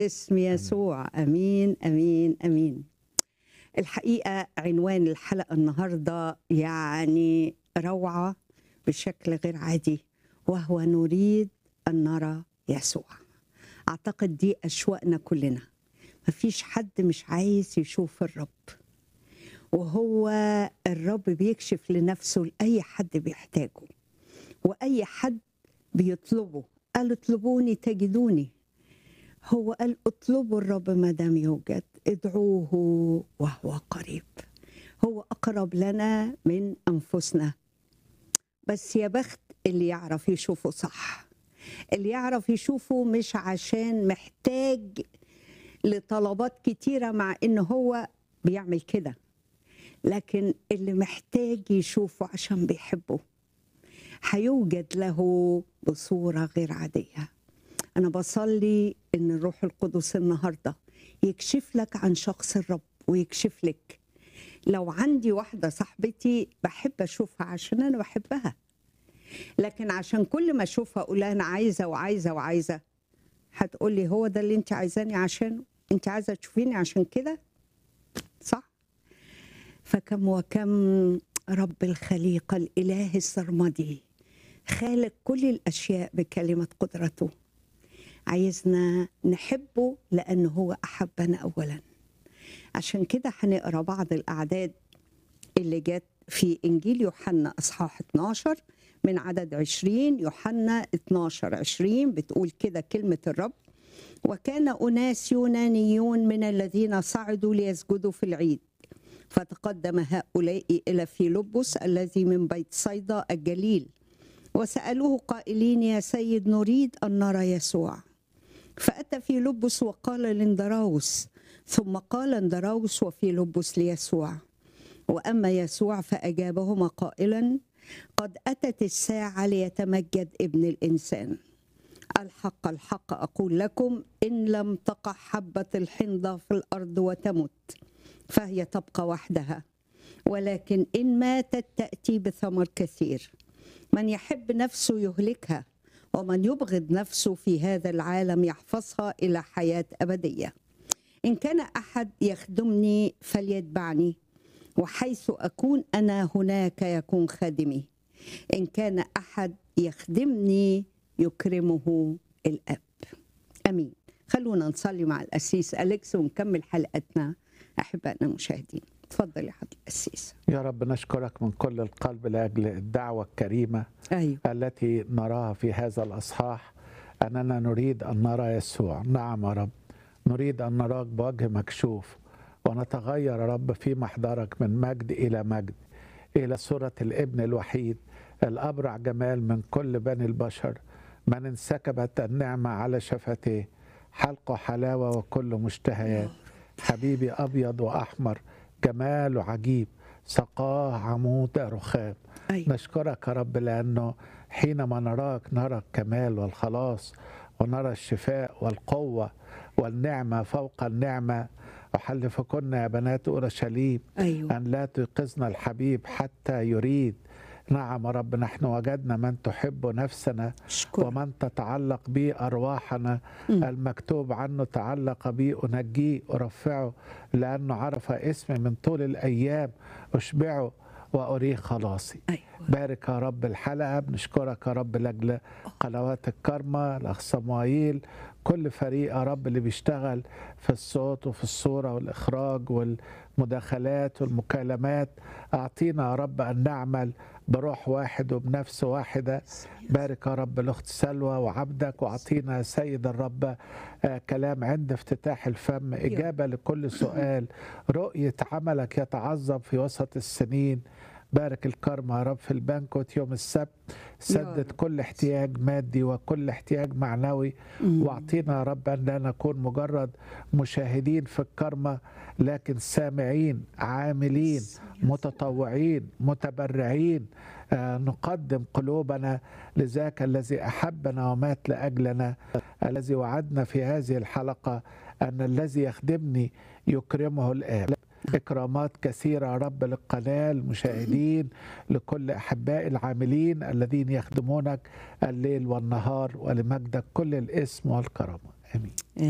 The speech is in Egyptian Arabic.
اسم يسوع امين امين امين الحقيقه عنوان الحلقه النهارده يعني روعه بشكل غير عادي وهو نريد ان نرى يسوع اعتقد دي اشواقنا كلنا مفيش حد مش عايز يشوف الرب وهو الرب بيكشف لنفسه لاي حد بيحتاجه واي حد بيطلبه قال اطلبوني تجدوني هو قال اطلبوا الرب ما دام يوجد ادعوه وهو قريب هو اقرب لنا من انفسنا بس يا بخت اللي يعرف يشوفه صح اللي يعرف يشوفه مش عشان محتاج لطلبات كتيره مع ان هو بيعمل كده لكن اللي محتاج يشوفه عشان بيحبه هيوجد له بصوره غير عاديه انا بصلي ان الروح القدس النهارده يكشف لك عن شخص الرب ويكشف لك لو عندي واحده صاحبتي بحب اشوفها عشان انا بحبها لكن عشان كل ما اشوفها اقول لها انا عايزه وعايزه وعايزه هتقول لي هو ده اللي انت عايزاني عشانه انت عايزه تشوفيني عشان كده صح فكم وكم رب الخليقه الاله السرمدي خالق كل الاشياء بكلمه قدرته عايزنا نحبه لأنه هو أحبنا أولا عشان كده هنقرا بعض الأعداد اللي جت في إنجيل يوحنا إصحاح 12 من عدد 20 يوحنا 12 20 بتقول كده كلمة الرب وكان أناس يونانيون من الذين صعدوا ليسجدوا في العيد فتقدم هؤلاء إلى فيلبس الذي من بيت صيدا الجليل وسألوه قائلين يا سيد نريد أن نرى يسوع فأتى في لبس وقال لاندراوس ثم قال اندراوس وفي لبس ليسوع وأما يسوع فأجابهما قائلا قد أتت الساعة ليتمجد ابن الإنسان الحق الحق أقول لكم إن لم تقع حبة الحنظة في الأرض وتمت فهي تبقى وحدها ولكن إن ماتت تأتي بثمر كثير من يحب نفسه يهلكها ومن يبغض نفسه في هذا العالم يحفظها الى حياه ابديه ان كان احد يخدمني فليتبعني وحيث اكون انا هناك يكون خادمي ان كان احد يخدمني يكرمه الاب امين خلونا نصلي مع الاسيس اليكس ونكمل حلقتنا احبائنا المشاهدين تفضل يا حضرة القسيس يا رب نشكرك من كل القلب لاجل الدعوه الكريمه ايوه التي نراها في هذا الاصحاح اننا نريد ان نرى يسوع نعم يا رب نريد ان نراك بوجه مكشوف ونتغير يا رب في محضرك من مجد الى مجد الى صوره الابن الوحيد الابرع جمال من كل بني البشر من انسكبت النعمه على شفتيه حلقه حلاوه وكل مشتهيات حبيبي ابيض واحمر جمال عجيب سقاه عمود رخام ايوه نشكرك يا رب لأنه حينما نراك نرى الكمال والخلاص ونرى الشفاء والقوة والنعمة فوق النعمة أحلفكن يا بنات أورشليم ايوه أن لا تيقظنا الحبيب حتى يريد نعم يا رب نحن وجدنا من تحب نفسنا اشكر ومن تتعلق به أرواحنا مم. المكتوب عنه تعلق بي أنجيه أرفعه لأنه عرف اسمي من طول الأيام أشبعه وأريه خلاصي ايوه بارك يا رب الحلقة بنشكرك يا رب لأجل قنوات الكرمة الأخ صموئيل كل فريق يا رب اللي بيشتغل في الصوت وفي الصورة والإخراج والمداخلات والمكالمات أعطينا يا رب أن نعمل بروح واحد وبنفس واحدة بارك يا رب الأخت سلوى وعبدك وأعطينا يا سيد الرب آه، كلام عند افتتاح الفم إجابة لكل سؤال رؤية عملك يتعظم في وسط السنين بارك الكرم يا رب في البنكوت يوم السبت سدد رب. كل احتياج مادي وكل احتياج معنوي مم. واعطينا يا رب ان لا نكون مجرد مشاهدين في الكرمة لكن سامعين عاملين متطوعين متبرعين آه، نقدم قلوبنا لذاك الذي احبنا ومات لاجلنا الذي وعدنا في هذه الحلقه ان الذي يخدمني يكرمه الاب إكرامات كثيرة يا رب للقناة المشاهدين لكل أحباء العاملين الذين يخدمونك الليل والنهار ولمجدك كل الاسم والكرامة آمين